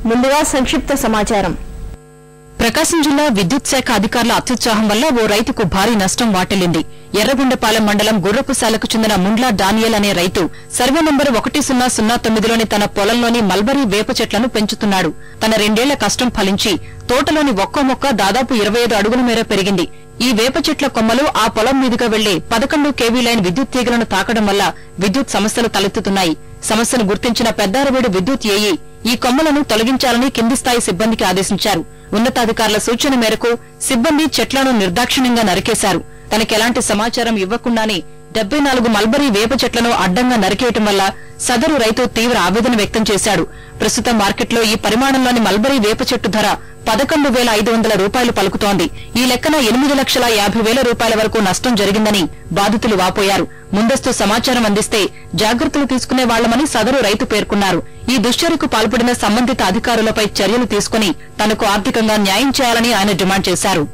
ముందుగా సంక్షిప్త సమాచారం ప్రకాశం జిల్లా విద్యుత్ శాఖ అధికారుల అత్యుత్సాహం వల్ల ఓ రైతుకు భారీ నష్టం వాటిల్లింది ఎర్రగొండపాలెం మండలం గుర్రపుశాలకు చెందిన ముండ్లా డానియల్ అనే రైతు సర్వే నంబర్ ఒకటి సున్నా సున్నా తొమ్మిదిలోని తన పొలంలోని మల్బరీ వేప చెట్లను పెంచుతున్నాడు తన రెండేళ్ల కష్టం ఫలించి తోటలోని ఒక్కో మొక్క దాదాపు ఇరవై ఐదు అడుగుల మేర పెరిగింది ఈ వేప చెట్ల కొమ్మలు ఆ పొలం మీదుగా వెళ్లే పదకొండు కేవీ లైన్ విద్యుత్ తీగలను తాకడం వల్ల విద్యుత్ సమస్యలు తలెత్తుతున్నాయి సమస్యను గుర్తించిన పెద్దారవీడు విద్యుత్ ఏఈ ఈ కొమ్మలను తొలగించాలని కింది స్థాయి సిబ్బందికి ఆదేశించారు ఉన్నతాధికారుల సూచన మేరకు సిబ్బంది చెట్లను నిర్దాక్షిణ్యంగా నరికేశారు తనకెలాంటి సమాచారం ఇవ్వకుండానే డెబ్బై నాలుగు మల్బరీ వేప చెట్లను అడ్డంగా నరికేయటం వల్ల సదరు రైతు తీవ్ర ఆవేదన వ్యక్తం చేశాడు ప్రస్తుతం మార్కెట్లో ఈ పరిమాణంలోని మల్బరీ వేప చెట్టు ధర పదకొండు వేల ఐదు వందల రూపాయలు పలుకుతోంది ఈ లెక్కన ఎనిమిది లక్షల యాభై వేల రూపాయల వరకు నష్టం జరిగిందని బాధితులు వాపోయారు ముందస్తు సమాచారం అందిస్తే జాగ్రత్తలు తీసుకునే వాళ్లమని సదరు రైతు పేర్కొన్నారు ఈ దుశ్చర్యకు పాల్పడిన సంబంధిత అధికారులపై చర్యలు తీసుకుని తనకు ఆర్థికంగా న్యాయం చేయాలని ఆయన డిమాండ్ చేశారు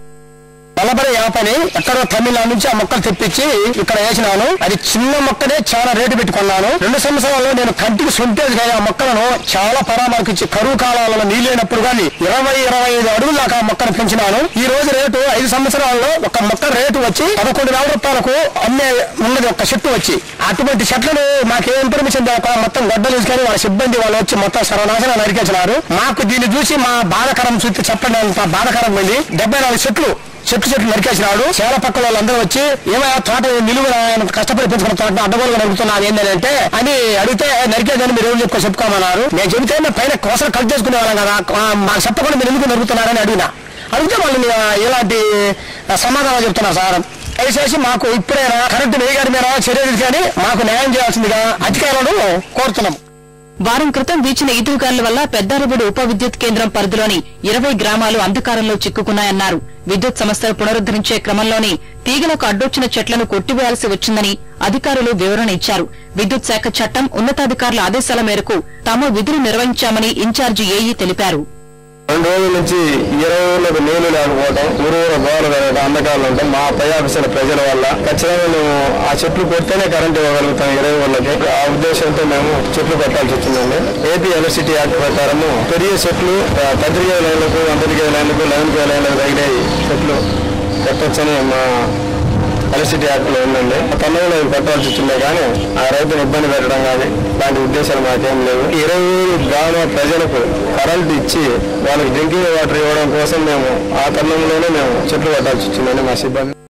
నలభై యాపని ఎక్కడో తమిళనాడు నుంచి ఆ మొక్కలు తెప్పించి ఇక్కడ వేసినాను అది చిన్న మొక్కనే చాలా రేటు పెట్టుకున్నాను రెండు సంవత్సరాల్లో నేను కంటికి సొంతేది కానీ ఆ మొక్కలను చాలా పరామర్శించి కరువు కాలాలలో నీళ్ళైనప్పుడు కానీ ఇరవై ఇరవై ఐదు అడుగుల దాకా ఆ మొక్కను పెంచినాను ఈ రోజు రేటు ఐదు సంవత్సరాల్లో ఒక మొక్క రేటు వచ్చి పదకొండు వేల రూపాయలకు అమ్మే ఉన్నది ఒక చెట్టు వచ్చి అటువంటి చెట్లను మాకే ఇన్ఫర్మేషన్ లేక మొత్తం గడ్డలు తీసుకొని వాళ్ళ సిబ్బంది వాళ్ళు వచ్చి మొత్తం సర్వనాశనం నరికేసినారు మాకు దీన్ని చూసి మా బాధకరం చూసి చెప్పండి అంత బాధకరం ఉంది డెబ్బై నాలుగు చెట్లు చెట్టు చెట్లు నరికేసినాడు చాలా పక్కల వాళ్ళందరూ వచ్చి ఏమైనా తోట నిలువ కష్టపడి పెంచుకున్న తోట అడ్డగోలుగా నరుగుతున్నారు ఏంటంటే అని అడిగితే నరికేదని మీరు ఎవరు చెప్పుకో చెప్పుకోమన్నారు నేను చెబితే మేము పైన కోసలు కట్ చేసుకునే వాళ్ళం కదా ఆ, మాకు చెప్పకుండా మీరు ఎందుకు నరుగుతున్నారని అడిగినా అడిగితే వాళ్ళు మీరు ఎలాంటి సమాధానం చెప్తున్నారు సార్ దయచేసి మాకు ఇప్పుడైనా కరెంటు వేయగారి మీద చర్య తీసుకొని మాకు న్యాయం చేయాల్సిందిగా అధికారులను కోరుతున్నాము వారం క్రితం వీచిన ఈదురుగాలుల వల్ల పెద్దారవీడు ఉప విద్యుత్ కేంద్రం పరిధిలోని ఇరవై గ్రామాలు అంధకారంలో చిక్కుకున్నాయన్నారు విద్యుత్ సంస్థలు పునరుద్దరించే క్రమంలోనే తీగలకు అడ్డొచ్చిన చెట్లను కొట్టివేయాల్సి వచ్చిందని అధికారులు వివరణ ఇచ్చారు విద్యుత్ శాఖ చట్టం ఉన్నతాధికారుల ఆదేశాల మేరకు తాము విధులు నిర్వహించామని ఇన్ఛార్జి ఏఈ తెలిపారు రెండు రోజుల నుంచి ఇరవై ఊళ్ళకు నీళ్లు లేకపోవడం ఊరు ఊరు గోడలు పెరగడం అంధకారాలు ఉండటం మా పై ఆఫీసుల ప్రజల వల్ల ఖచ్చితంగా మేము ఆ చెట్లు కొడితేనే కరెంట్ ఇవ్వగలుగుతాం ఇరవై ఊళ్ళకి ఆ ఉద్దేశంతో మేము చెట్లు పెట్టాల్సి వచ్చిందండి ఏపీ ఎలక్ట్రిసిటీ యాక్ట్ ప్రకారము పెరిగే చెట్లు పత్రికే లైన్లకు అందరికే లైన్లకు లైన్ కే లైన్లకు తగిలే చెట్లు పెట్టొచ్చని మా ఎలక్ట్రిసిటీ యాక్ట్ లో ఉందండి తొందరలో ఇవి పెట్టాల్సి వచ్చిందే కానీ ఆ రైతును ఇబ్బంది పెట్టడం కానీ లాంటి ఉద్దేశాలు మాకేం లేవు ఇరవై గ్రామ ప్రజలకు కరెంట్ ఇచ్చి వాళ్ళకి డ్రింకింగ్ వాటర్ ఇవ్వడం కోసం మేము ఆ తరుణంలోనే మేము చెట్లు పెట్టాల్సి వచ్చిందండి మా సిబ్బంది